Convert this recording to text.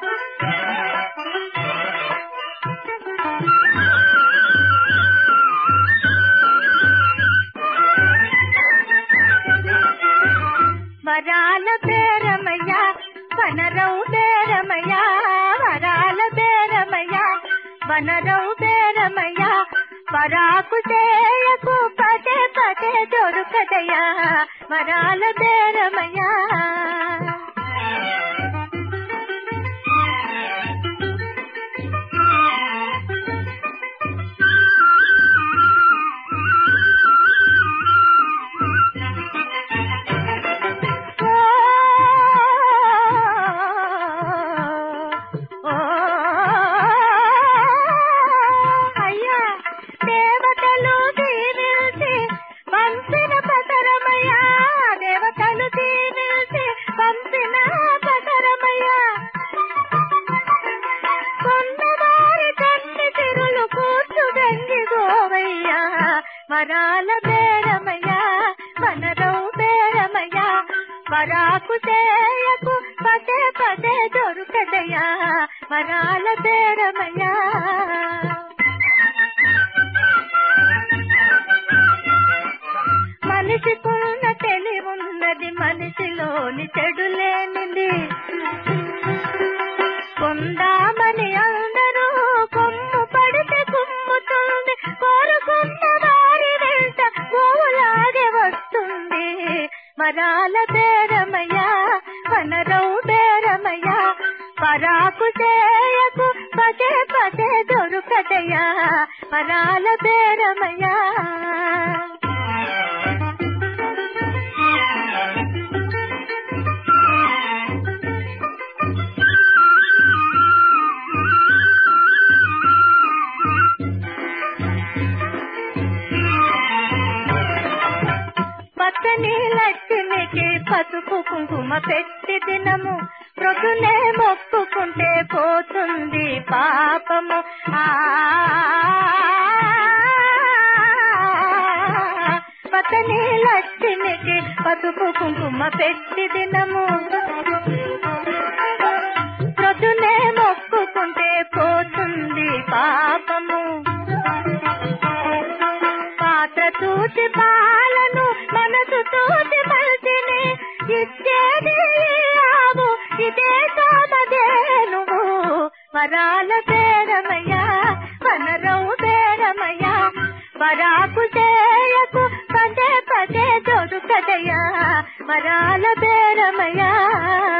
వరాల బేరమయ్య వనరవు బేరమయ్య వరాల బేరమయ్య వనరవు బేరమయ్య వరాకు చేయకు పదే పదే దొరుకదయ్యా వరాల బేరమయ్య ఓ అయ్యా దేవతలు దీవించి పంపిన పతరమయ్యా దేవతలు దీవించి పంపిన పతరమయ్యా కొండవారి కన్ని తిరులు కూర్చు గంగి గోవయ్యా వరాల బేరమయ్యా వనరవు బేరమయ్యా వరాకు చేయకు పదే పదే దొరుకదయ్యా వరాల బేరమయ్యా మనిషికున్న తెలివున్నది మనిషిలోని చెడు లేనిది కొందామని అందరూ కొమ్ము పడితే కుమ్ముతుంది కోరుకున్న వారి వెంట గోవులాగే వస్తుంది వరాల బేరమయ్యా వనరవు బేరమయ్యా పరాకు చేయకు పదే పదే దొరుకదయ్యా వరాల బేరమయ్యా పచ్చని లక్ష్మికి పసుపు కుంకుమ పెట్టి దినము ప్రొద్దునే మొక్కుకుంటే పోతుంది పాపము ఆ పచ్చని లక్ష్మికి పసుపు కుంకుమ పెట్టి దినము ప్రొద్దునే మొక్కుకుంటే పోతుంది పాపము పాత్ర చూసి పాలను మనసు చూసి మల్చిని ఇచ్చేది ఆవు ఇదే కామధేనువు వరాల బేరమయ్యా వనరవు బేరమయ్యా వరాకు చేయకు పదే పదే దొరుకదయ్యా వరాల బేరమయ్యా